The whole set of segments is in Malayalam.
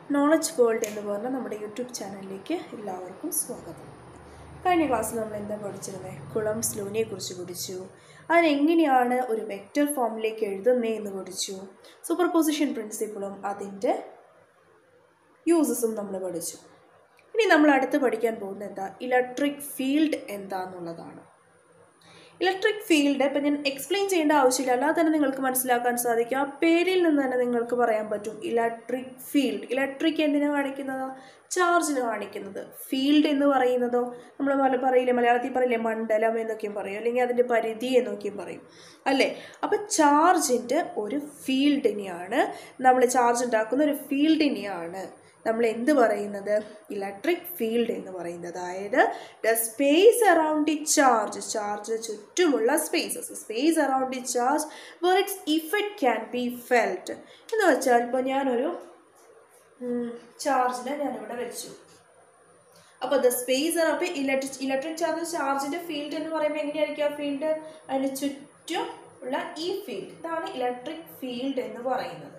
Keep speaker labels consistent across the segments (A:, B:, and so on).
A: നോളജ് വേൾഡ് എന്ന് പറഞ്ഞ നമ്മുടെ യൂട്യൂബ് ചാനലിലേക്ക് എല്ലാവർക്കും സ്വാഗതം കഴിഞ്ഞ ക്ലാസ്സിൽ നമ്മൾ എന്താ പഠിച്ചിരുന്നത് കുളംസ് ലൂനെ കുറിച്ച് പഠിച്ചു അതിനെങ്ങനെയാണ് ഒരു വെക്റ്റർ ഫോമിലേക്ക് എഴുതുന്നത് എന്ന് പഠിച്ചു സൂപ്പർ പൊസിഷൻ പ്രിൻസിപ്പിളും അതിൻ്റെ യൂസസും നമ്മൾ പഠിച്ചു ഇനി നമ്മൾ അടുത്ത് പഠിക്കാൻ പോകുന്നത് എന്താ ഇലക്ട്രിക് ഫീൽഡ് എന്താന്നുള്ളതാണ് ഇലക്ട്രിക് ഫീൽഡ് ഇപ്പം ഞാൻ എക്സ്പ്ലെയിൻ ചെയ്യേണ്ട ആവശ്യമില്ല അല്ലാതെ തന്നെ നിങ്ങൾക്ക് മനസ്സിലാക്കാൻ സാധിക്കും ആ പേരിൽ നിന്ന് തന്നെ നിങ്ങൾക്ക് പറയാൻ പറ്റും ഇലക്ട്രിക് ഫീൽഡ് ഇലക്ട്രിക് എന്തിനാണ് കാണിക്കുന്നത് ചാർജിന് കാണിക്കുന്നത് ഫീൽഡ് എന്ന് പറയുന്നതോ നമ്മൾ പല പറയില്ലേ മലയാളത്തിൽ പറയില്ലേ മണ്ഡലം എന്നൊക്കെയും പറയും അല്ലെങ്കിൽ അതിൻ്റെ പരിധി എന്നൊക്കെയും പറയും അല്ലേ അപ്പോൾ ചാർജിൻ്റെ ഒരു ഫീൽഡിനെയാണ് നമ്മൾ ചാർജ് ഉണ്ടാക്കുന്ന ഒരു ഫീൽഡിനെയാണ് നമ്മൾ എന്ത് പറയുന്നത് ഇലക്ട്രിക് ഫീൽഡ് എന്ന് പറയുന്നത് അതായത് the space around the charge charge ചുറ്റുമുള്ള spaces space around the charge where its effect can be felt എന്ന് വെച്ചാൽ ഇപ്പോൾ ഞാനൊരു ചാർജിനെ ഞാനിവിടെ വെച്ചു അപ്പോൾ ദ സ്പേസ് അപ്പോൾ ഇലക്ട്രിക് ഇലക്ട്രിക് ചാർജ് ചാർജിൻ്റെ ഫീൽഡ് എന്ന് പറയുമ്പോൾ എങ്ങനെയായിരിക്കും ആ ഫീൽഡ് അതിന് ചുറ്റും ഉള്ള ഈ ഫീൽഡ് ഇതാണ് ഇലക്ട്രിക് ഫീൽഡ് എന്ന് പറയുന്നത്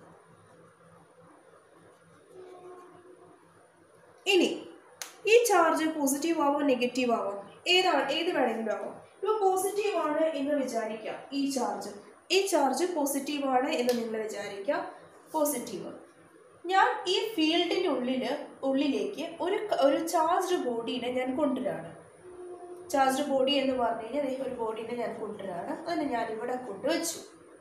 A: ഇനി ഈ ചാർജ് പോസിറ്റീവ് ആവാം നെഗറ്റീവ് ആവാം ഏതാണ് ഏത് വേണമെങ്കിലും ആവാം ഇപ്പോൾ പോസിറ്റീവ് ആണ് എന്ന് വിചാരിക്കാം ഈ ചാർജ് ഈ ചാർജ് പോസിറ്റീവ് ആണ് എന്ന് നിങ്ങൾ വിചാരിക്കാം പോസിറ്റീവ് ഞാൻ ഈ ഫീൽഡിൻ്റെ ഉള്ളിൽ ഉള്ളിലേക്ക് ഒരു ഒരു ചാർജ്ഡ് ബോഡീനെ ഞാൻ കൊണ്ടുവരാണ് ചാർജ്ഡ് ബോഡി എന്ന് പറഞ്ഞു കഴിഞ്ഞാൽ ഒരു ബോഡീനെ ഞാൻ കൊണ്ടുവരാണ് അതിനെ ഞാൻ ഇവിടെ കൊണ്ടുവച്ചു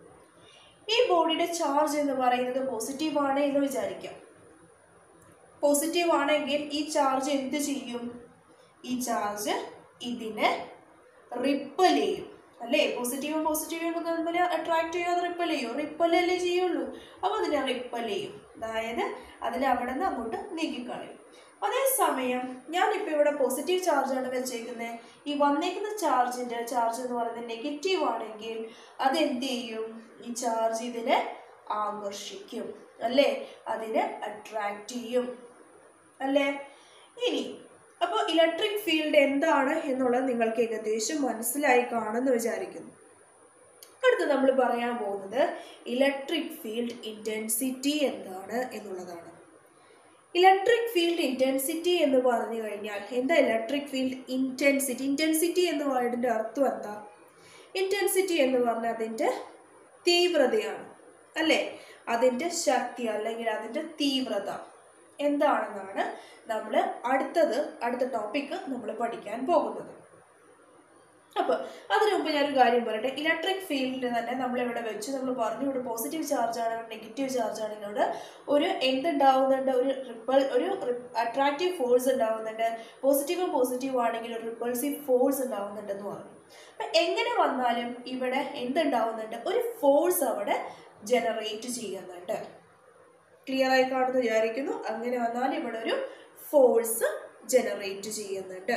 A: ഈ ബോഡിയുടെ ചാർജ് എന്ന് പറയുന്നത് പോസിറ്റീവ് ആണ് എന്ന് വിചാരിക്കാം പോസിറ്റീവ് ആണെങ്കിൽ ഈ ചാർജ് എന്ത് ചെയ്യും ഈ ചാർജ് ഇതിനെ റിപ്പൽ ചെയ്യും അല്ലേ പോസിറ്റീവും പോസിറ്റീവും തമ്മിൽ അട്രാക്ട് ചെയ്യാതെ റിപ്പൽ ചെയ്യും റിപ്പൽ അല്ലേ ചെയ്യുള്ളൂ അപ്പോൾ അതിനെ റിപ്പൽ ചെയ്യും അതായത് അതിനെ അവിടെ നിന്ന് അങ്ങോട്ട് നീക്കിക്കളയും അതേസമയം ഞാനിപ്പോൾ ഇവിടെ പോസിറ്റീവ് ചാർജാണ് വെച്ചേക്കുന്നത് ഈ വന്നേക്കുന്ന ചാർജിൻ്റെ ചാർജ് എന്ന് പറയുന്നത് നെഗറ്റീവ് ആണെങ്കിൽ അത് എന്ത് ചെയ്യും ഈ ചാർജ് ഇതിനെ ആകർഷിക്കും അല്ലേ അതിനെ അട്രാക്റ്റ് ചെയ്യും അല്ലേ ഇനി അപ്പോൾ ഇലക്ട്രിക് ഫീൽഡ് എന്താണ് എന്നുള്ളത് നിങ്ങൾക്ക് ഏകദേശം മനസ്സിലായി കാണുമെന്ന് വിചാരിക്കുന്നു അടുത്ത് നമ്മൾ പറയാൻ പോകുന്നത് ഇലക്ട്രിക് ഫീൽഡ് ഇൻറ്റൻസിറ്റി എന്താണ് എന്നുള്ളതാണ് ഇലക്ട്രിക് ഫീൽഡ് ഇൻറ്റൻസിറ്റി എന്ന് പറഞ്ഞു കഴിഞ്ഞാൽ എന്താ ഇലക്ട്രിക് ഫീൽഡ് ഇൻറ്റൻസിറ്റി ഇൻറ്റൻസിറ്റി എന്ന് പറയുന്നതിൻ്റെ അർത്ഥം എന്താ ഇൻറ്റൻസിറ്റി എന്ന് പറഞ്ഞാൽ അതിൻ്റെ തീവ്രതയാണ് അല്ലേ അതിൻ്റെ ശക്തി അല്ലെങ്കിൽ അതിൻ്റെ തീവ്രത എന്താണെന്നാണ് നമ്മൾ അടുത്തത് അടുത്ത ടോപ്പിക്ക് നമ്മൾ പഠിക്കാൻ പോകുന്നത് അപ്പോൾ അതിനു മുമ്പ് ഞാനൊരു കാര്യം പറയട്ടെ ഇലക്ട്രിക് ഫീൽഡ് തന്നെ നമ്മളിവിടെ വെച്ച് നമ്മൾ പറഞ്ഞു ഇവിടെ പോസിറ്റീവ് ചാർജ് ആണ് നെഗറ്റീവ് ചാർജ് ആണെങ്കിൽ ഇവിടെ ഒരു എന്തുണ്ടാവുന്നുണ്ട് ഒരു റിപ്പൾ ഒരു അട്രാക്റ്റീവ് ഫോഴ്സ് ഉണ്ടാവുന്നുണ്ട് പോസിറ്റീവും പോസിറ്റീവ് ആണെങ്കിൽ ഒരു റിപ്പൾസീവ് ഫോഴ്സ് ഉണ്ടാവുന്നുണ്ടെന്ന് പറഞ്ഞു അപ്പം എങ്ങനെ വന്നാലും ഇവിടെ എന്തുണ്ടാവുന്നുണ്ട് ഒരു ഫോഴ്സ് അവിടെ ജനറേറ്റ് ചെയ്യുന്നുണ്ട് ക്ലിയർ ആയി കാണുന്നു വിചാരിക്കുന്നു അങ്ങനെ വന്നാൽ ഇവിടെ ഒരു ഫോഴ്സ് ജനറേറ്റ് ചെയ്യുന്നുണ്ട്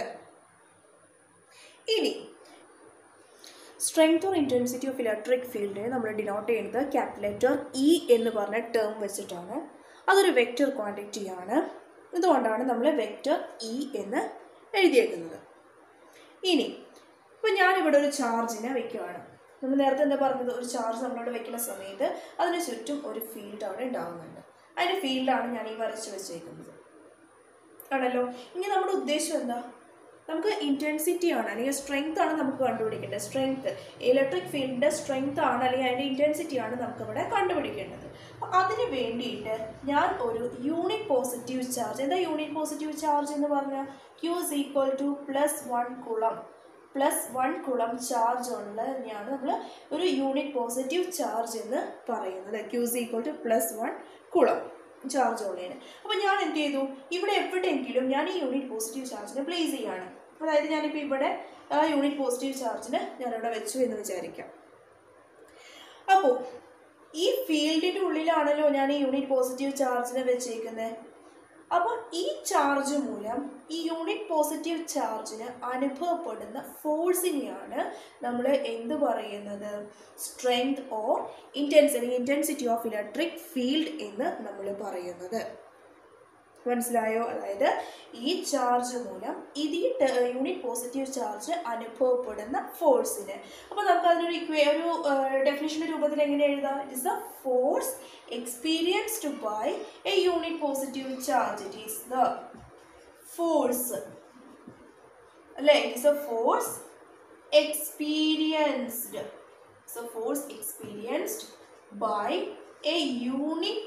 A: ഇനി strength or intensity of electric ഫീൽഡിനെ നമ്മൾ ഡിനോട്ട് ചെയ്യുന്നത് ക്യാപിറ്റലേറ്റർ ഇ എന്ന് പറഞ്ഞ ടേം വെച്ചിട്ടാണ് അതൊരു വെക്റ്റർ ക്വാണ്ടിറ്റിയാണ് ഇതുകൊണ്ടാണ് നമ്മൾ വെക്റ്റർ ഇ എന്ന് എഴുതിയേക്കുന്നത് ഇനി ഇപ്പോൾ ഞാനിവിടെ ഒരു ചാർജിനെ വയ്ക്കുകയാണ് നമ്മൾ നേരത്തെ എന്താ പറഞ്ഞത് ഒരു ചാർജ് നമ്മളവിടെ വെക്കുന്ന സമയത്ത് അതിന് ചുറ്റും ഒരു ഫീൽഡ് അവിടെ ഉണ്ടാകുന്നുണ്ട് അതിൻ്റെ ഫീൽഡാണ് ഞാൻ ഈ വരച്ച് വെച്ചേക്കുന്നത് ആണല്ലോ ഇനി നമ്മുടെ ഉദ്ദേശം എന്താ നമുക്ക് ഇൻറ്റൻസിറ്റി ആണ് അല്ലെങ്കിൽ സ്ട്രെങ്ത് ആണ് നമുക്ക് കണ്ടുപിടിക്കേണ്ടത് സ്ട്രെങ്ത് ഇലക്ട്രിക് ഫീൽഡിൻ്റെ സ്ട്രെങ്ത് ആണ് അല്ലെങ്കിൽ അതിൻ്റെ ഇൻറ്റൻസിറ്റി ആണ് നമുക്കിവിടെ കണ്ടുപിടിക്കേണ്ടത് അപ്പോൾ അതിന് വേണ്ടിയിട്ട് ഞാൻ ഒരു യൂണിറ്റ് പോസിറ്റീവ് ചാർജ് എന്താ യൂണിറ്റ് പോസിറ്റീവ് ചാർജ് എന്ന് പറഞ്ഞാൽ Q is equal to plus one coulomb plus one coulomb charge ഉള്ളതിനെയാണ് നമ്മൾ ഒരു യൂണിറ്റ് പോസിറ്റീവ് ചാർജ് എന്ന് പറയുന്നത് Q is equal to plus one coulomb charge ഉള്ളതിന് അപ്പോൾ ഞാൻ എന്ത് ചെയ്തു ഇവിടെ എവിടെയെങ്കിലും ഞാൻ ഈ യൂണിറ്റ് പോസിറ്റീവ് ചാർജിനെ പ്ലേസ് ചെയ്യാണ് അതായത് ഞാനിപ്പോൾ ഇവിടെ ആ യൂണിറ്റ് പോസിറ്റീവ് ചാർജിന് ഞാനിവിടെ വെച്ചു എന്ന് വിചാരിക്കാം അപ്പോൾ ഈ ഫീൽഡിൻ്റെ ഉള്ളിലാണല്ലോ ഞാൻ ഈ യൂണിറ്റ് പോസിറ്റീവ് ചാർജിനെ വെച്ചേക്കുന്നത് അപ്പോൾ ഈ ചാർജ് മൂലം ഈ യൂണിറ്റ് പോസിറ്റീവ് ചാർജിന് അനുഭവപ്പെടുന്ന ഫോഴ്സിനെയാണ് നമ്മൾ എന്ത് പറയുന്നത് strength or intensity intensity of electric field എന്ന് നമ്മൾ പറയുന്നത് മനസ്സിലായോ അതായത് ഈ ചാർജ് മൂലം ഇത് ഈ യൂണിറ്റ് പോസിറ്റീവ് ചാർജ് അനുഭവപ്പെടുന്ന ഫോഴ്സിന് അപ്പോൾ നമുക്ക് അതിനൊരു ഇക്വേ ഒരു ഡെഫിനിഷൻ്റെ രൂപത്തിൽ എങ്ങനെ എഴുതാം it is a force experienced by a unit positive charge it is the force അല്ലേ it is a force experienced so force experienced by a unit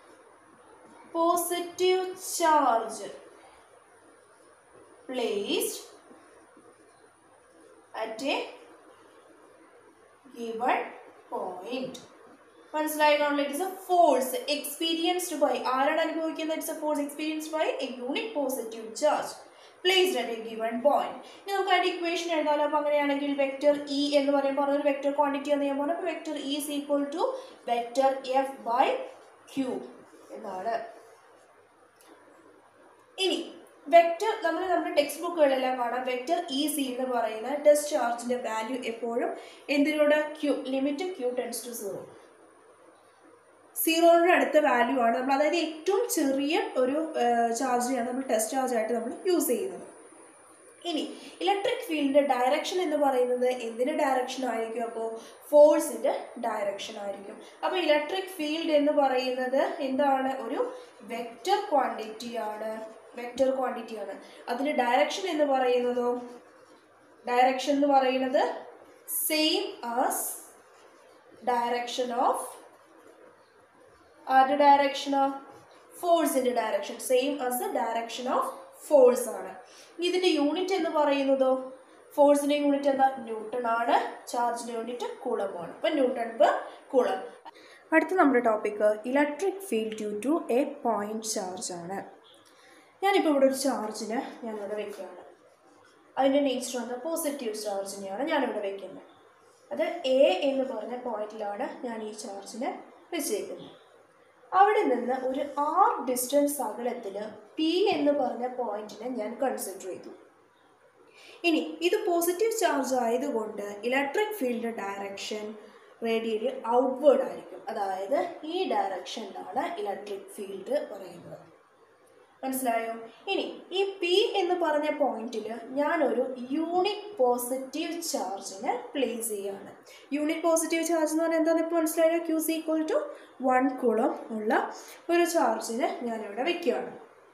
A: positive charge placed at a given point മനസ്സിലായതുകൊണ്ട് it is a force experienced by ആരാണ് അനുഭവിക്കുന്നത് it's a force experienced by a unit positive charge placed at a given point ഇനി നമുക്ക് അതിൻ്റെ ഇക്വേഷൻ എഴുതാമല്ലോ അപ്പോൾ അങ്ങനെയാണെങ്കിൽ വെക്റ്റർ ഇ എന്ന് പറയുമ്പോൾ ഒരു വെക്റ്റർ ക്വാണ്ടിറ്റി എന്ന് ഞാൻ പറഞ്ഞു അപ്പോൾ vector E is equal to vector F by Q എന്നാണ് ഇനി വെക്റ്റർ നമ്മൾ നമ്മുടെ ടെക്സ്റ്റ് ബുക്കുകളിലെല്ലാം കാണാം വെക്റ്റർ ഇ സി എന്ന് പറയുന്ന ടെസ്റ്റ് ചാർജിൻ്റെ വാല്യൂ എപ്പോഴും എന്തിനോട് Q limit Q tends to zero സീറോയുടെ അടുത്ത വാല്യൂ ആണ് നമ്മൾ അതായത് ഏറ്റവും ചെറിയ ഒരു ചാർജിനെയാണ് നമ്മൾ ടെസ്റ്റ് ചാർജ് ആയിട്ട് നമ്മൾ യൂസ് ചെയ്യുന്നത് ഇനി ഇലക്ട്രിക് ഫീൽഡിൻ്റെ ഡയറക്ഷൻ എന്ന് പറയുന്നത് എന്തിൻ്റെ ഡയറക്ഷൻ ആയിരിക്കും അപ്പോൾ ഫോഴ്സിൻ്റെ ഡയറക്ഷൻ ആയിരിക്കും അപ്പോൾ ഇലക്ട്രിക് ഫീൽഡ് എന്ന് പറയുന്നത് എന്താണ് ഒരു വെക്റ്റർ ക്വാണ്ടിറ്റി ആണ് വെക്റ്റർ ക്വാണ്ടിറ്റി ആണ് അതിൻ്റെ ഡയറക്ഷൻ എന്ന് പറയുന്നതോ ഡയറക്ഷൻ എന്ന് പറയുന്നത് സെയിം ആസ് ഡയറക്ഷൻ ഓഫ് ആരുടെ ഡയറക്ഷൻ ഓഫ് ഫോഴ്സിൻ്റെ direction same as the direction of force ആണ് ഇതിൻ്റെ യൂണിറ്റ് എന്ന് പറയുന്നതോ ഫോഴ്സിൻ്റെ യൂണിറ്റ് എന്താ ന്യൂട്ടൺ ആണ് ചാർജിൻ്റെ യൂണിറ്റ് കുളമാണ് അപ്പം ന്യൂട്ടൺ പെർ കുളം അടുത്ത നമ്മുടെ topic electric field due to a point charge ആണ് ഞാനിപ്പോൾ ഇവിടെ ഒരു ചാർജിന് ഞാനിവിടെ വെക്കുകയാണ് അതിൻ്റെ നേച്ചർ വന്ന പോസിറ്റീവ് ചാർജിനെയാണ് ഞാനിവിടെ വെക്കുന്നത് അത് എ എന്ന് പറഞ്ഞ പോയിന്റിലാണ് ഞാൻ ഈ ചാർജിനെ വെച്ചേക്കുന്നത് അവിടെ നിന്ന് ഒരു ആർ ഡിസ്റ്റൻസ് അകലത്തിൽ പി എന്ന് പറഞ്ഞ പോയിന്റിനെ ഞാൻ കൺസിഡർ ചെയ്തു ഇനി ഇത് പോസിറ്റീവ് ചാർജ് ആയതുകൊണ്ട് electric field direction radially outward ആയിരിക്കും അതായത് ഈ ഡയറക്ഷനിലാണ് ഇലക്ട്രിക് ഫീൽഡ് പറയുന്നത് മനസ്സിലായോ ഇനി ഈ പി എന്ന് പറഞ്ഞ പോയിന്റിൽ ഞാനൊരു യൂണിറ്റ് പോസിറ്റീവ് ചാർജിനെ പ്ലേസ് ചെയ്യാണ് യൂണിറ്റ് പോസിറ്റീവ് ചാർജ് എന്ന് പറഞ്ഞാൽ എന്താണെന്ന് ഇപ്പോൾ മനസ്സിലായോ ക്യൂസ് ഈക്വൽ ടു വൺ കുളം ഉള്ള ഒരു ചാർജിനെ ഞാനിവിടെ വെക്കുകയാണ്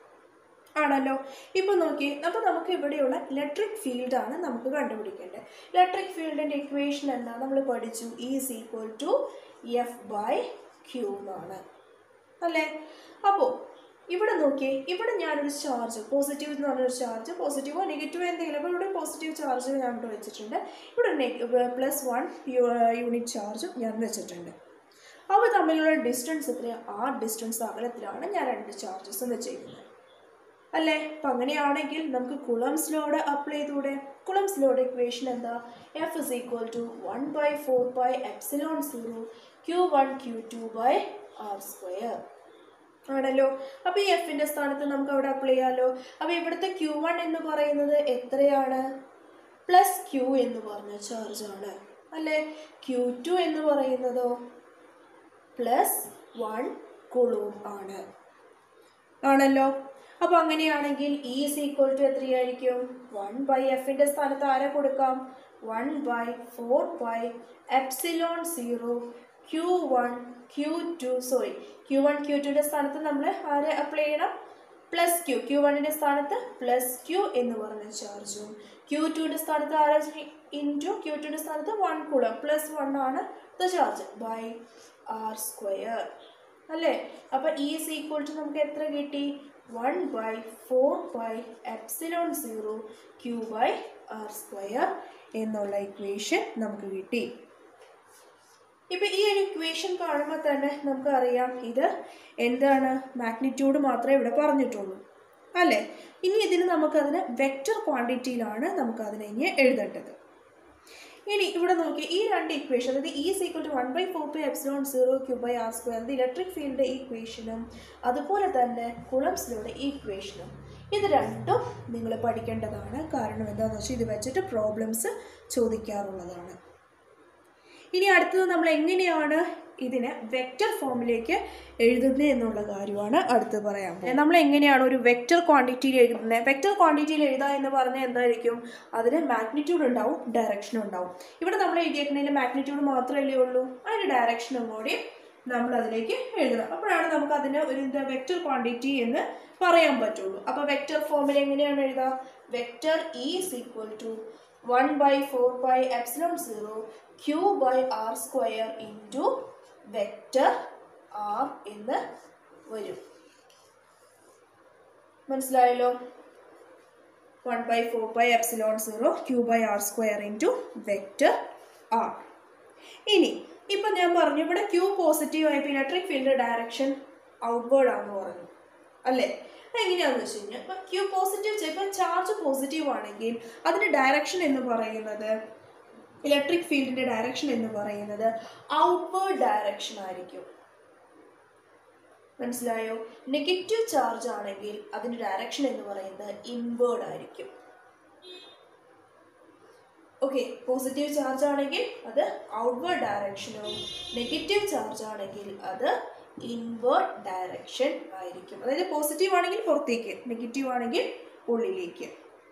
A: ആണല്ലോ ഇപ്പോൾ നോക്കി അപ്പോൾ നമുക്ക് ഇവിടെയുള്ള ഇലക്ട്രിക് ഫീൽഡാണ് നമുക്ക് കണ്ടുപിടിക്കേണ്ടത് ഇലക്ട്രിക് ഫീൽഡിൻ്റെ ഇക്വേഷൻ എന്താ നമ്മൾ പഠിച്ചു is equal to F by Q എന്നാണ് അല്ലേ അപ്പോൾ ഇവിടെ നോക്കിയേ ഇവിടെ ഞാനൊരു ചാർജ് പോസിറ്റീവ് എന്ന് പറഞ്ഞൊരു ചാർജ് പോസിറ്റീവോ നെഗറ്റീവോ എന്തെങ്കിലും അപ്പോൾ ഇവിടെ പോസിറ്റീവ് ചാർജ് ഞാൻ ഇവിടെ വെച്ചിട്ടുണ്ട് ഇവിടെ പ്ലസ് വൺ യൂണിറ്റ് ചാർജും ഞാൻ വെച്ചിട്ടുണ്ട് അവ തമ്മിലുള്ള ഡിസ്റ്റൻസ് എത്രയാണ് ആ ഡിസ്റ്റൻസ് അകലത്തിലാണ് ഞാൻ രണ്ട് ചാർജസും വെച്ചേക്കുന്നത് അല്ലേ അപ്പം അങ്ങനെയാണെങ്കിൽ നമുക്ക് കുളംസ് ലോഡ് അപ്ലൈ ചെയ്തൂടെ കുളംസ് ലോഡ് ഇക്വേഷൻ എന്താ F is equal to one by four by epsilon zero Q one Q two by R square ആണല്ലോ അപ്പോൾ ഈ എഫിൻ്റെ സ്ഥാനത്ത് നമുക്ക് അവിടെ അപ്ലൈ ചെയ്യാമല്ലോ അപ്പോൾ ഇവിടുത്തെ ക്യൂ വൺ എന്ന് പറയുന്നത് എത്രയാണ് പ്ലസ് ക്യൂ എന്ന് പറഞ്ഞ ചാർജാണ് അല്ലേ ക്യൂ ടു എന്ന് പറയുന്നതോ പ്ലസ് വൺ കുളൂം ആണ് ആണല്ലോ അപ്പോൾ അങ്ങനെയാണെങ്കിൽ ഇ ഇസ് ഈക്വൽ ടു എത്രയായിരിക്കും വൺ ബൈ എഫിൻ്റെ സ്ഥാനത്ത് ആരെ കൊടുക്കാം one by four by epsilon zero Q one Q two sorry Q one Q ടുവിൻ്റെ സ്ഥാനത്ത് നമ്മൾ ആരെ അപ്ലൈ ചെയ്യണം പ്ലസ് ക്യൂ ക്യൂ വണ്ണിൻ്റെ സ്ഥാനത്ത് പ്ലസ് ക്യൂ എന്ന് പറഞ്ഞ ചാർജും ക്യൂ ടുവിൻ്റെ സ്ഥാനത്ത് ആരെ ഇൻറ്റു ക്യൂ ടുവിൻ്റെ സ്ഥാനത്ത് വൺ കുളം പ്ലസ് വൺ ആണ് the charge by R square അല്ലേ അപ്പോൾ ഇ ഇസ് ഈക്വൽ ടു നമുക്ക് എത്ര കിട്ടി one by four by epsilon zero Q by R square എന്നുള്ള ഇക്വേഷൻ നമുക്ക് കിട്ടി ഇപ്പം ഈ ഒരു ഇക്വേഷൻ കാണുമ്പോൾ തന്നെ നമുക്കറിയാം ഇത് എന്താണ് മാഗ്നിറ്റ്യൂഡ് മാത്രമേ ഇവിടെ പറഞ്ഞിട്ടുള്ളൂ അല്ലേ ഇനി ഇതിന് നമുക്കതിന് വെക്റ്റർ ക്വാണ്ടിറ്റിയിലാണ് നമുക്കതിനെ ഇനി എഴുതേണ്ടത് ഇനി ഇവിടെ നോക്കി ഈ രണ്ട് ഇക്വേഷൻ അതായത് E is equal to one by four by epsilon zero Q by R square അത് ഇലക്ട്രിക് ഫീൽഡിൻ്റെ ഇക്വേഷനും അതുപോലെ തന്നെ കുളംസിലൂടെ ഇക്വേഷനും ഇത് രണ്ടും നിങ്ങൾ പഠിക്കേണ്ടതാണ് കാരണം എന്താണെന്ന് വെച്ചാൽ ഇത് വെച്ചിട്ട് പ്രോബ്ലംസ് ചോദിക്കാറുള്ളതാണ് ഇനി അടുത്തത് നമ്മൾ എങ്ങനെയാണ് ഇതിനെ വെക്റ്റർ ഫോമിലേക്ക് എഴുതുന്നത് എന്നുള്ള കാര്യമാണ് അടുത്ത് പറയാൻ പോകുന്നത് നമ്മൾ എങ്ങനെയാണ് ഒരു വെക്റ്റർ ക്വാണ്ടിറ്റിയിൽ എഴുതുന്നത് വെക്റ്റർ ക്വാണ്ടിറ്റിയിൽ എഴുതുക എന്ന് പറഞ്ഞാൽ എന്തായിരിക്കും അതിന് മാഗ്നിറ്റ്യൂഡ് ഉണ്ടാവും ഡയറക്ഷൻ ഉണ്ടാവും ഇവിടെ നമ്മൾ എഴുതിയേക്കുന്നതിൽ മാഗ്നിറ്റ്യൂഡ് മാത്രമല്ലേ ഉള്ളൂ അതിന് ഡയറക്ഷനും കൂടി നമ്മൾ അതിലേക്ക് എഴുതണം അപ്പോഴാണ് നമുക്ക് അതിന് ഒരു എന്താ വെക്റ്റർ ക്വാണ്ടിറ്റി എന്ന് പറയാൻ പറ്റുള്ളൂ അപ്പോൾ വെക്റ്റർ ഫോമിൽ എങ്ങനെയാണ് എഴുതുക vector E is equal to one by four by epsilon zero Q by R square into vector R എന്ന് വരും മനസ്സിലായല്ലോ one by four by epsilon zero Q by R square into vector R ഇനി ഇപ്പം ഞാൻ പറഞ്ഞു ഇവിടെ ക്യൂ പോസിറ്റീവ് ആയപ്പോൾ ഇലക്ട്രിക് ഫീൽഡ് ഡയറക്ഷൻ ഔട്ട്വേർഡ് ആണെന്ന് പറഞ്ഞു അല്ലേ അതെങ്ങനെയാണെന്ന് വെച്ച് കഴിഞ്ഞാൽ ഇപ്പം ക്യൂ പോസിറ്റീവ് ചിലപ്പോൾ ചാർജ് പോസിറ്റീവ് ആണെങ്കിൽ അതിൻ്റെ ഡയറക്ഷൻ എന്ന് പറയുന്നത് ഇലക്ട്രിക് ഫീൽഡിൻ്റെ ഡയറക്ഷൻ എന്ന് പറയുന്നത് ഔട്ട്വേർഡ് ഡയറക്ഷൻ ആയിരിക്കും മനസ്സിലായോ നെഗറ്റീവ് ചാർജ് ആണെങ്കിൽ അതിൻ്റെ ഡയറക്ഷൻ എന്ന് പറയുന്നത് ഇൻവേർഡ് ആയിരിക്കും ഓക്കെ പോസിറ്റീവ് ചാർജ് ആണെങ്കിൽ അത് ഔട്ട്വേർഡ് ഡയറക്ഷനും നെഗറ്റീവ് ചാർജ് ആണെങ്കിൽ അത് ഇൻവേർഡ് ഡയറക്ഷൻ ആയിരിക്കും അതായത് പോസിറ്റീവ് ആണെങ്കിൽ പുറത്തേക്ക് നെഗറ്റീവ് ആണെങ്കിൽ ഉള്ളിലേക്ക്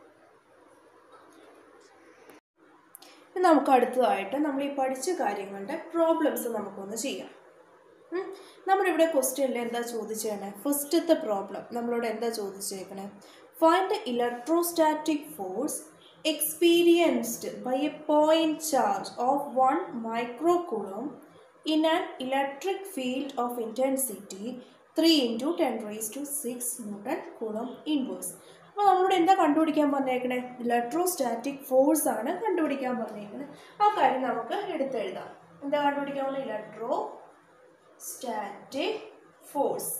A: ഇനി നമുക്ക് അടുത്തതായിട്ട് നമ്മൾ ഈ പഠിച്ച കാര്യങ്ങളുടെ പ്രോബ്ലംസ് നമുക്കൊന്ന് ചെയ്യാം ഉം. നമ്മുടെ ഇവിടെ ക്വസ്റ്റ്യനിൽ എന്താ ചോദിച്ചേക്കണേ ഫസ്റ്റത്തെ പ്രോബ്ലം നമ്മളോട് എന്താ ചോദിച്ചേക്കണേ find electrostatic force experienced by a point charge of one microcoulomb in an electric field of intensity three into ten raise to six newton coulomb inverse അപ്പോൾ നമ്മളോട് എന്താ കണ്ടുപിടിക്കാൻ പറഞ്ഞേക്കണേ ഇലക്ട്രോസ്റ്റാറ്റിക് ഫോഴ്സ് ആണ് കണ്ടുപിടിക്കാൻ പറഞ്ഞേക്കണേ ആ കാര്യം നമുക്ക് എടുത്തെഴുതാം എന്താ കണ്ടുപിടിക്കാൻ പോകുന്നത് ഇലക്ട്രോ സ്റ്റാറ്റിക് ഫോഴ്സ്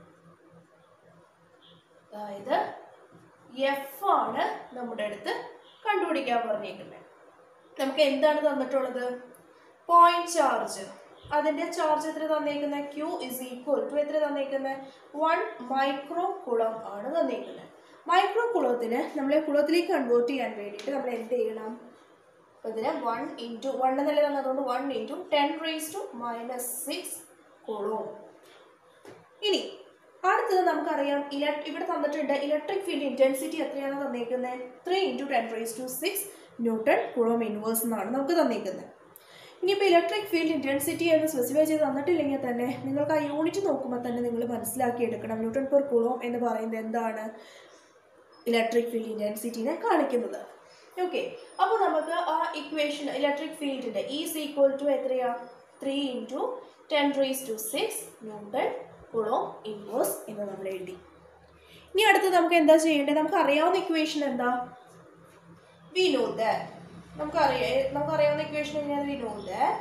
A: അതായത് എഫ് ആണ് നമ്മുടെ അടുത്ത് കണ്ടുപിടിക്കാൻ പറഞ്ഞേക്കുന്നത് നമുക്ക് എന്താണ് തന്നിട്ടുള്ളത് പോയിന്റ് ചാർജ് അതിന്റെ ചാർജ് എത്ര തന്നേക്കുന്നത് ക്യൂ ഇസ് ഈക്വൽ ടു എത്ര തന്നേക്കുന്നത് വൺ മൈക്രോ കുളം ആണ് തന്നേക്കുന്നത് മൈക്രോ കുളത്തിന് നമ്മളെ കുളത്തിലേക്ക് കൺവേർട്ട് ചെയ്യാൻ വേണ്ടിയിട്ട് നമ്മൾ എന്ത് ചെയ്യണം അപ്പോൾ ഇതിന് വൺ ഇൻറ്റു വൺ എന്നല്ലേ തന്നതുകൊണ്ട് one into ten raise to minus six കുളവും ഇനി അടുത്തത് നമുക്കറിയാം ഇലക്ട് ഇവിടെ തന്നിട്ടുണ്ട് ഇലക്ട്രിക് ഫീൽഡ് ഇന്റൻസിറ്റി എത്രയാണ് തന്നേക്കുന്നത് three into ten raise to six newton coulomb inverse എന്നാണ് നമുക്ക് തന്നേക്കുന്നത് ഇനിയിപ്പോൾ ഇലക്ട്രിക് ഫീൽഡ് ഇന്റൻസിറ്റി എന്ന് സ്പെസിഫൈ ചെയ്ത് തന്നിട്ടില്ലെങ്കിൽ തന്നെ നിങ്ങൾക്ക് ആ യൂണിറ്റ് നോക്കുമ്പോൾ തന്നെ നിങ്ങൾ മനസ്സിലാക്കി എടുക്കണം ന്യൂട്ടൺ പെർ കുളം എന്ന് പറയുന്നത് എന്താണ് ഇലക്ട്രിക് ഫീൽഡ് ഇന്റൻസിറ്റിനെ കാണിക്കുന്നത് ഓക്കെ അപ്പോൾ നമുക്ക് ആ ഇക്വേഷൻ ഇലക്ട്രിക് ഫീൽഡിൻ്റെ ഈസ് ഈക്വൽ ടു എത്രയാ three into ten raise to six newton coulomb inverse എന്ന് നമ്മൾ എഴുതി ഇനി അടുത്ത് നമുക്ക് എന്താ ചെയ്യേണ്ടത് നമുക്ക് അറിയാവുന്ന ഇക്വേഷൻ എന്താ വി നോ ദാറ്റ് നമുക്കറിയാം നമുക്കറിയാവുന്ന ഇക്വേഷൻ എങ്ങനെയാണ് വി നോ ദാറ്റ്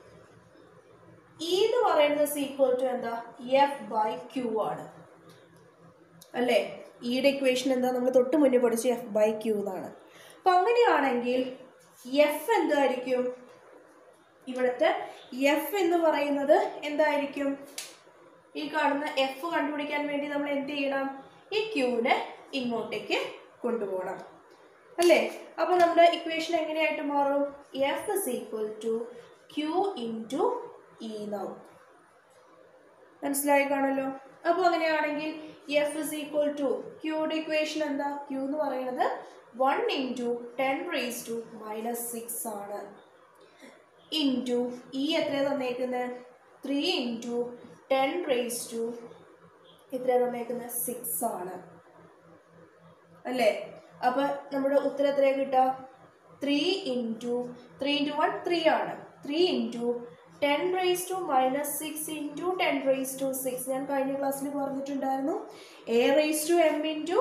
A: ഇ എന്ന് പറയുന്നത് ഈക്വൽ ടു എന്താ എഫ് ബൈ ക്യൂ ആണ് അല്ലേ ഇയുടെ ഇക്വേഷൻ എന്താ നമ്മൾ തൊട്ട് മുന്നേ പഠിച്ച എഫ് ബൈ ക്യൂ എന്നാണ് അപ്പം അങ്ങനെയാണെങ്കിൽ എഫ് എന്തായിരിക്കും ഇവിടുത്തെ എഫ് എന്ന് പറയുന്നത് എന്തായിരിക്കും ഈ കാണുന്ന എഫ് കണ്ടുപിടിക്കാൻ വേണ്ടി നമ്മൾ എന്ത് ചെയ്യണം ഈ ക്യൂവിനെ ഇങ്ങോട്ടേക്ക് കൊണ്ടുപോകണം അല്ലേ അപ്പോൾ നമ്മുടെ ഇക്വേഷൻ എങ്ങനെയായിട്ട് മാറും F is equal to Q into E എന്നാവും മനസ്സിലായി കാണല്ലോ അപ്പോൾ അങ്ങനെയാണെങ്കിൽ എഫ് ഇസ് ഈക്വൽ ടു ക്യൂയുടെ ഇക്വേഷൻ എന്താ ക്യൂ എന്ന് പറയുന്നത് one into ten raise to minus six ആണ് ഇൻറ്റു ഇ എത്ര തന്നേക്കുന്നത് three into ten raise to എത്ര തന്നേക്കുന്നത് സിക്സ് ആണ് അല്ലേ അപ്പോൾ നമ്മുടെ ഉത്തരം എത്രയാണ് കിട്ടുക three into three into one three ആണ് three into ten raise to minus six into ten raise to six ഞാൻ കഴിഞ്ഞ ക്ലാസ്സിൽ പറഞ്ഞിട്ടുണ്ടായിരുന്നു A raise to M into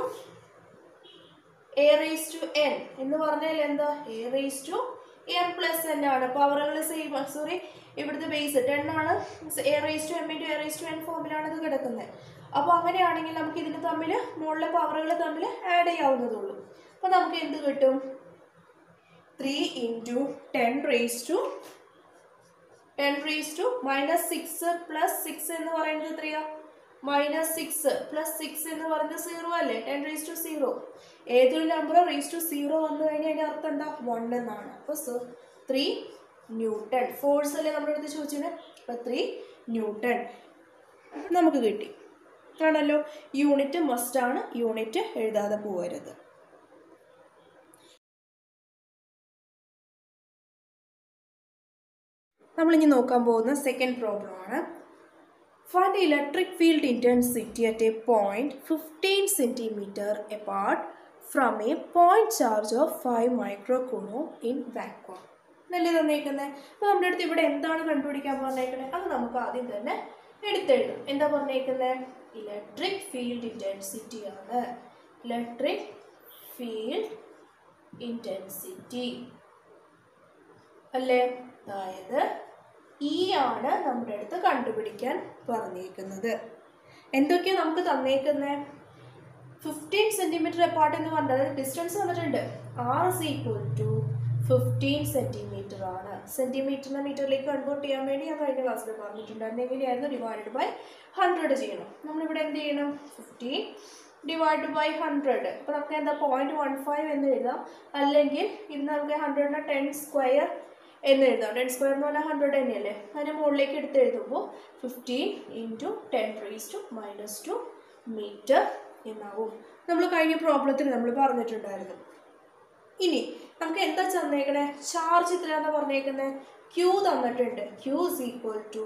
A: A raise to N എന്ന് പറഞ്ഞാൽ എന്താ A raise to M plus N ആണ് പവറുകൾ സെയിം സോറി ഇവിടുത്തെ ബേസ് ടെൻ ആണ് A raise to M into A raise to N ഫോമിലാണ് ഇത് കിടക്കുന്നത് അപ്പോൾ അങ്ങനെയാണെങ്കിൽ നമുക്ക് ഇതിന് തമ്മിൽ മുകളിലെ പവറുകൾ തമ്മിൽ ആഡ് ചെയ്യാവുന്നതുള്ളൂ അപ്പോൾ നമുക്ക് എന്ത് കിട്ടും three into ten raise to ten raise to minus six plus six എന്ന് പറയുന്നത് എത്രയാ മൈനസ് സിക്സ് പ്ലസ് സിക്സ് എന്ന് പറയുന്നത് സീറോ അല്ലേ ടെൻ റേസ് ടു സീറോ ഏതൊരു നമ്പർ റേസ് ടു സീറോ വന്നു കഴിഞ്ഞാൽ അതിൻ്റെ അർത്ഥം എന്താ വൺ എന്നാണ് അപ്പോൾ സോ ത്രീ ന്യൂട്ടൺ ഫോഴ്സ് അല്ലേ നമ്മുടെ അടുത്ത് ചോദിച്ചത് അപ്പോൾ ത്രീ ന്യൂട്ടൺ നമുക്ക് കിട്ടി ആണല്ലോ യൂണിറ്റ് മസ്റ്റാണ് യൂണിറ്റ് എഴുതാതെ പോകരുത് നമ്മളിനി നോക്കാൻ പോകുന്ന സെക്കൻഡ് പ്രോബ്ലം ആണ് find electric field intensity at a point fifteen centimetre apart from a point charge of five micro coulomb in vacuum എന്നല്ലേ തന്നേക്കുന്നത് അപ്പോൾ നമ്മുടെ അടുത്ത് ഇവിടെ എന്താണ് കണ്ടുപിടിക്കാൻ പറഞ്ഞേക്കുന്നത് അത് നമുക്ക് ആദ്യം തന്നെ എടുത്തെഴുതും എന്താ പറഞ്ഞേക്കുന്നത് ഇലക്ട്രിക് ഫീൽഡ് ഇൻറ്റൻസിറ്റി ആണ് ഇലക്ട്രിക് ഫീൽഡ് ഇൻറ്റൻസിറ്റി അല്ലേ അതായത് ഇ ആണ് നമ്മുടെ അടുത്ത് കണ്ടുപിടിക്കാൻ പറഞ്ഞേക്കുന്നത് എന്തൊക്കെയാണ് നമുക്ക് തന്നേക്കുന്നത് ഫിഫ്റ്റീൻ സെൻറ്റിമീറ്റർ എപ്പാർട്ട് എന്ന് പറഞ്ഞത് ഡിസ്റ്റൻസ് വന്നിട്ടുണ്ട് R is equal to fifteen centimetre ആണ് സെൻറ്റിമീറ്ററിനെ മീറ്ററിലേക്ക് കൺവേർട്ട് ചെയ്യാൻ വേണ്ടി ഞാൻ കഴിഞ്ഞ ക്ലാസ്സിൽ പറഞ്ഞിട്ടുണ്ടായിരുന്നു എങ്ങനെയായിരുന്നു ഡിവൈഡ് ബൈ ഹൺഡ്രഡ് ചെയ്യണം നമ്മളിവിടെ എന്ത് ചെയ്യണം ഫിഫ്റ്റീൻ ഡിവൈഡ് ബൈ ഹൺഡ്രഡ് അപ്പോൾ നമുക്ക് എന്താ പോയിൻറ്റ് വൺ ഫൈവ് എന്ന് എഴുതാം അല്ലെങ്കിൽ ഇത് നമുക്ക് ഹൺഡ്രഡിന് ടെൻ സ്ക്വയർ എന്ന് എഴുതാം ടെൻ സ്ക്വയർ എന്ന് പറഞ്ഞാൽ ഹൺഡ്രഡ് തന്നെയല്ലേ അതിന് മുകളിലേക്ക് എടുത്ത് എഴുതുമ്പോൾ fifteen into ten raise to minus two metre എന്നാവും നമ്മൾ കഴിഞ്ഞ പ്രോബ്ലത്തിൽ നമ്മൾ പറഞ്ഞിട്ടുണ്ടായിരുന്നു ഇനി നമുക്ക് എന്താ തന്നേക്കണേ ചാർജ് എത്രയാണെന്ന് പറഞ്ഞേക്കുന്നത് ക്യൂ തന്നിട്ടുണ്ട് Q is equal to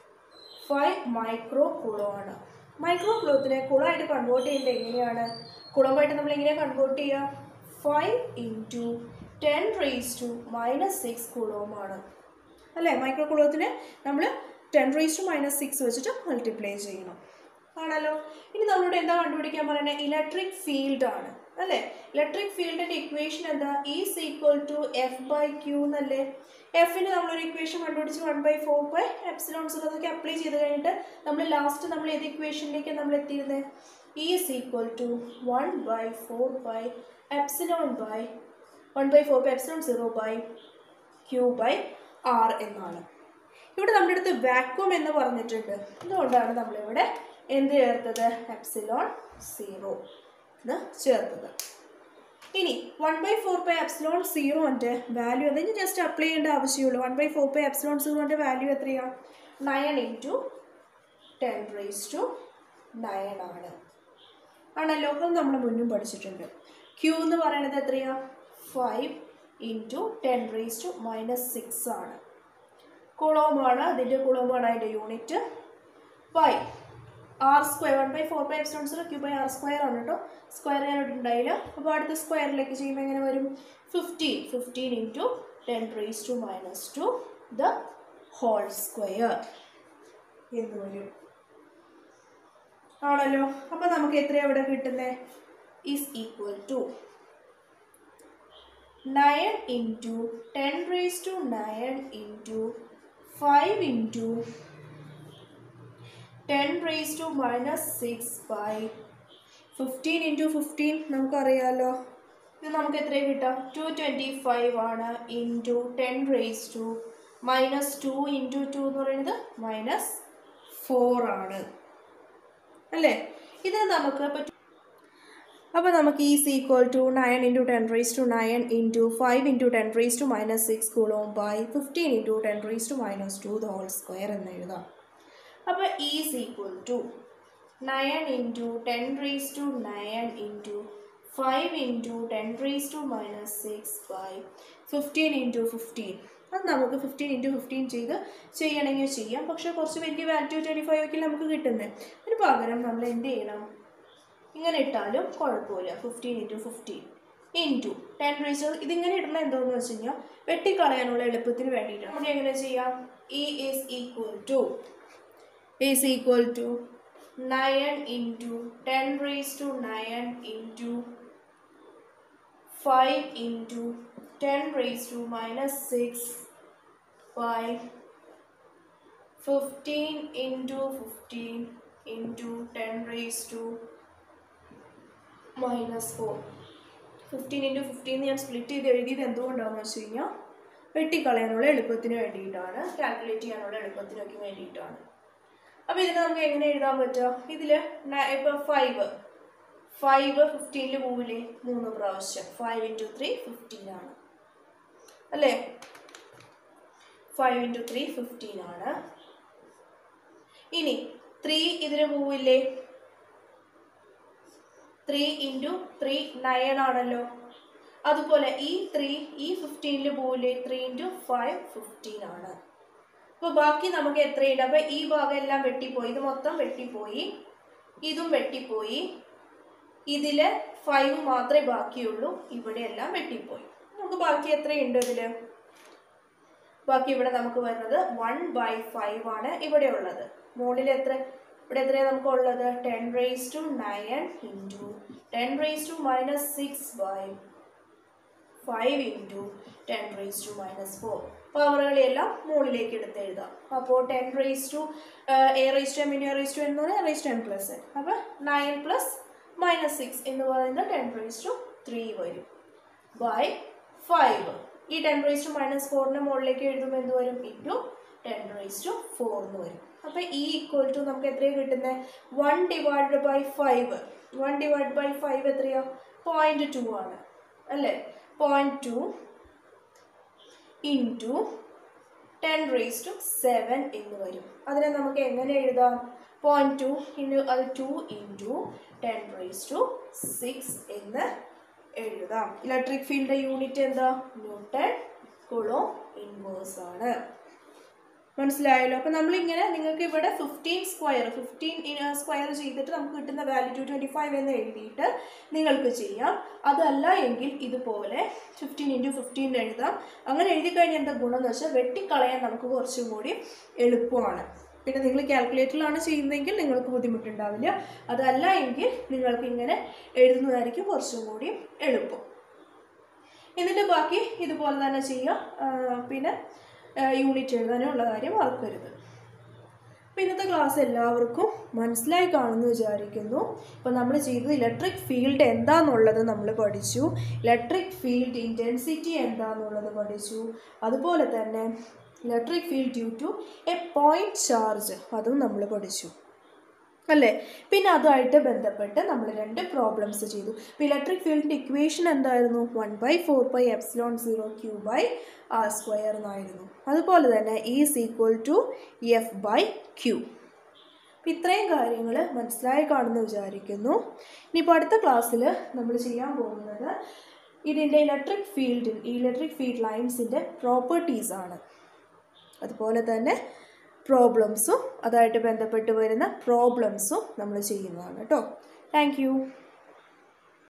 A: five micro coulomb ആണ് മൈക്രോ കുളത്തിനെ കുളമായിട്ട് കൺവേർട്ട് ചെയ്യുന്നത് എങ്ങനെയാണ് കുളമായിട്ട് നമ്മൾ എങ്ങനെയാണ് കൺവേർട്ട് ചെയ്യുക five into ten raise to minus six കുളോമാണ് അല്ലേ മൈക്രോ കുളത്തിന് നമ്മൾ ten raise to minus six വെച്ചിട്ട് മൾട്ടിപ്ലൈ ചെയ്യണം ആണല്ലോ ഇനി നമ്മളോട് എന്താ കണ്ടുപിടിക്കാൻ പറയുന്നത് ഇലക്ട്രിക് ഫീൽഡ് ആണ് അല്ലേ ഇലക്ട്രിക് ഫീൽഡിന്റെ ഇക്വേഷൻ എന്താ is equal to F by Q എന്നല്ലേ എഫിന് നമ്മളൊരു ഇക്വേഷൻ കണ്ടുപിടിച്ച് one by four by epsilons അതൊക്കെ അപ്ലൈ ചെയ്ത് കഴിഞ്ഞിട്ട് നമ്മൾ ലാസ്റ്റ് നമ്മൾ ഏത് ഇക്വേഷനിലേക്ക് നമ്മൾ എത്തിയിരുന്നത് is equal to one by four by epsilon by one by four by epsilon zero by Q by R എന്നാണ് ഇവിടെ നമ്മുടെ അടുത്ത് വാക്വം എന്ന് പറഞ്ഞിട്ടുണ്ട് അതുകൊണ്ടാണ് നമ്മളിവിടെ എന്ത് ചേർത്തത് എപ്സിലോൺ സീറോ എന്ന് ചേർത്തത് ഇനി one by four by epsilon സീറോൻ്റെ വാല്യൂ അതിന് ജസ്റ്റ് അപ്ലൈ ചെയ്യേണ്ട ആവശ്യമുള്ളൂ one by four by epsilon സീറോൻ്റെ വാല്യൂ എത്രയാണ് nine into ten raise to nine ആണ് ആണല്ലോ അത് നമ്മൾ മുന്നും പഠിച്ചിട്ടുണ്ട് ക്യൂ എന്ന് പറയുന്നത് എത്രയാ five into ten raise to minus six ആണ് കുളവുമാണ് അതിൻ്റെ കുളവുമാണ് അതിൻ്റെ unit by R square one by four by epsilon zero Q by R square ആണ് കേട്ടോ സ്ക്വയർ ഞാൻ ഇവിടെ ഉണ്ടായില്ല അപ്പോൾ അടുത്ത സ്ക്വയറിലേക്ക് ചെയ്യുമ്പോൾ എങ്ങനെ വരും fifteen fifteen into ten raise to minus two the whole square എന്ന് വരും ആണല്ലോ അപ്പോൾ നമുക്ക് എത്രയാണ് ഇവിടെ കിട്ടുന്നത് is equal to nine into ten raise to nine into five into ten raise to minus six by fifteen into fifteen നമുക്കറിയാമല്ലോ ഇത് നമുക്ക് എത്രയും കിട്ടാം ടു ട്വൻറ്റി ഫൈവ് ആണ് into ten raise to minus two into two എന്ന് പറയുന്നത് മൈനസ് ഫോർ ആണ് അല്ലേ ഇത് നമുക്ക് ഇപ്പം അപ്പോൾ നമുക്ക് E equal to nine into ten raise to nine into five into ten raise to minus six coulomb by fifteen into ten raise to minus two the whole square എന്ന് എഴുതാം അപ്പോൾ is equal to nine into ten raise to nine into five into ten raise to minus six by fifteen into fifteen അത് നമുക്ക് ഫിഫ്റ്റീൻ ഇൻറ്റു ഫിഫ്റ്റീൻ ചെയ്ത് ചെയ്യണമെങ്കിൽ ചെയ്യാം പക്ഷേ കുറച്ച് വലിയ വാല്യൂ ട്വൻറ്റി ഫൈവ് ഒക്കെ നമുക്ക് കിട്ടുന്നത് അതിന് പകരം നമ്മൾ എന്ത് ചെയ്യണം ഇങ്ങനെ ഇട്ടാലും കുഴപ്പമില്ല fifteen into fifteen into ten raise ഇതിങ്ങനെ ഇടണം എന്തോന്ന് വെച്ച് കഴിഞ്ഞാൽ വെട്ടിക്കളയാനുള്ള എളുപ്പത്തിന് വേണ്ടിയിട്ടാണ് നമുക്ക് എങ്ങനെ ചെയ്യാം E is equal to is equal to nine into ten raise to nine into five into ten raise to minus six by fifteen into fifteen into ten raise to minus four fifteen into fifteen ഞാൻ സ്പ്ലിറ്റ് ചെയ്ത് എഴുതിയത് എന്തുകൊണ്ടാണെന്ന് വെച്ച് കഴിഞ്ഞാൽ വെട്ടിക്കളയാനുള്ള എളുപ്പത്തിന് വേണ്ടിയിട്ടാണ് കാൽക്കുലേറ്റ് ചെയ്യാനുള്ള എളുപ്പത്തിനൊക്കെ വേണ്ടിയിട്ടാണ് അപ്പോൾ ഇതിന് നമുക്ക് എങ്ങനെ എഴുതാൻ പറ്റുക ഇതിൽ ഇപ്പോൾ ഫൈവ് ഫൈവ് ഫിഫ്റ്റീനിൽ പോവില്ലേ മൂന്ന് പ്രാവശ്യം ഫൈവ് ഇൻറ്റു ത്രീ ഫിഫ്റ്റീൻ ആണ് അല്ലേ ഫൈവ് ഇൻറ്റു ത്രീ ഫിഫ്റ്റീൻ ആണ് ഇനി ത്രീ ഇതിന് പോവില്ലേ ത്രീ ഇൻറ്റു ത്രീ നയൻ ആണല്ലോ അതുപോലെ ഈ ത്രീ ഈ ഫിഫ്റ്റീനിൽ പോവില്ലേ ത്രീ ഇൻറ്റു ഫൈവ് ഫിഫ്റ്റീൻ ആണ് അപ്പോൾ ബാക്കി നമുക്ക് എത്രയുണ്ട് അപ്പോൾ ഈ ഭാഗം എല്ലാം വെട്ടിപ്പോയി ഇത് മൊത്തം വെട്ടിപ്പോയി ഇതും വെട്ടിപ്പോയി ഇതിൽ ഫൈവ് മാത്രമേ ബാക്കിയുള്ളൂ ഇവിടെ എല്ലാം വെട്ടിപ്പോയി നമുക്ക് ബാക്കി എത്രയുണ്ട് ഇതിൽ ബാക്കി ഇവിടെ നമുക്ക് വരുന്നത് വൺ ബൈ ഫൈവ് ആണ് ഇവിടെ ഉള്ളത് മുകളിൽ എത്ര ഇവിടെ എത്രയാണ് നമുക്ക് ഉള്ളത് ten raise to nine into ten raise to minus six by five into ten raise to minus four പവറുകളെല്ലാം മുകളിലേക്ക് എടുത്ത് എഴുതാം അപ്പോൾ ten raise to a raise to m in a raise to എന്ന് പറഞ്ഞാൽ raise to n plus n അപ്പോൾ നയൻ പ്ലസ് മൈനസ് സിക്സ് എന്ന് പറയുന്നത് ടെൻ റേസ് ടു ത്രീ വരും ബൈ ഫൈവ് ഈ ടെൻ റേസ് ടു മൈനസ് ഫോറിൻ്റെ മുകളിലേക്ക് എഴുതുമ്പോൾ എന്ത് വരും into ten raise to four എന്ന് വരും അപ്പോൾ ഈ ഈക്വൽ ടു നമുക്ക് എത്രയാണ് കിട്ടുന്നത് one divide by five one divide by five എത്രയാ പോയിൻറ്റ് ടു ആണ് അല്ലേ point two into ten raise to seven എന്ന് വരും അതിനെ നമുക്ക് എങ്ങനെ എഴുതാം പോയിൻറ്റ് ടു ഇൻറ്റു അത് two into ten raise to six എന്ന് എഴുതാം ഇലക്ട്രിക് ഫീൽഡ് യൂണിറ്റ് എന്താ ന്യൂട്ടൺ കുളോ ഇൻവേഴ്സ് ആണ് മനസ്സിലായല്ലോ അപ്പം നമ്മളിങ്ങനെ നിങ്ങൾക്ക് ഇവിടെ ഫിഫ്റ്റീൻ സ്ക്വയർ ഫിഫ്റ്റീൻ സ്ക്വയർ ചെയ്തിട്ട് നമുക്ക് കിട്ടുന്ന വാല്യൂ ടു ട്വൻറ്റി ഫൈവ് എന്ന് എഴുതിയിട്ട് നിങ്ങൾക്ക് ചെയ്യാം അതല്ല എങ്കിൽ ഇതുപോലെ ഫിഫ്റ്റീൻ ഇൻറ്റു ഫിഫ്റ്റീൻ എഴുതാം അങ്ങനെ എഴുതി കഴിഞ്ഞാൽ എന്താ ഗുണം എന്ന് വെച്ചാൽ വെട്ടിക്കളയാൻ നമുക്ക് കുറച്ചും കൂടി എളുപ്പമാണ് പിന്നെ നിങ്ങൾ കാൽക്കുലേറ്ററിലാണ് ചെയ്യുന്നതെങ്കിൽ നിങ്ങൾക്ക് ബുദ്ധിമുട്ടുണ്ടാവില്ല അതല്ല എങ്കിൽ നിങ്ങൾക്ക് ഇങ്ങനെ എഴുതുന്നതായിരിക്കും കുറച്ചും കൂടി എളുപ്പം എന്നിട്ട് ബാക്കി ഇതുപോലെ തന്നെ ചെയ്യാം ആ, പിന്നെ യൂണിറ്റ് എഴുതാനുള്ള കാര്യം മറക്കരുത് അപ്പോൾ ഇന്നത്തെ ക്ലാസ് എല്ലാവർക്കും മനസ്സിലായി കാണുമെന്ന് വിചാരിക്കുന്നു ഇപ്പോൾ നമ്മൾ ചെയ്തത് ഇലക്ട്രിക് ഫീൽഡ് എന്താണെന്നുള്ളത് നമ്മൾ പഠിച്ചു ഇലക്ട്രിക് ഫീൽഡ് ഇൻറ്റൻസിറ്റി എന്താണെന്നുള്ളത് പഠിച്ചു അതുപോലെ തന്നെ electric field due to a point charge അതും നമ്മൾ പഠിച്ചു അല്ലേ പിന്നെ അതുമായിട്ട് ബന്ധപ്പെട്ട് നമ്മൾ രണ്ട് പ്രോബ്ലംസ് ചെയ്തു ഇപ്പോൾ ഇലക്ട്രിക് ഫീൽഡിൻ്റെ ഇക്വേഷൻ എന്തായിരുന്നു one by four by epsilon zero Q by R square എന്നായിരുന്നു അതുപോലെ തന്നെ is equal to F by q അപ്പം ഇത്രയും കാര്യങ്ങൾ മനസ്സിലായി കാണുമെന്ന് വിചാരിക്കുന്നു ഇനിയിപ്പോൾ അടുത്ത ക്ലാസ്സിൽ നമ്മൾ ചെയ്യാൻ പോകുന്നത് ഇതിൻ്റെ ഇലക്ട്രിക് ഫീൽഡിൽ ഈ ഇലക്ട്രിക് ഫീൽഡ് ലൈൻസിൻ്റെ പ്രോപ്പർട്ടീസാണ് അതുപോലെ തന്നെ പ്രോബ്ലംസും അതുമായിട്ട് ബന്ധപ്പെട്ട് വരുന്ന പ്രോബ്ലംസും നമ്മൾ ചെയ്യുന്നതാണ് കേട്ടോ താങ്ക്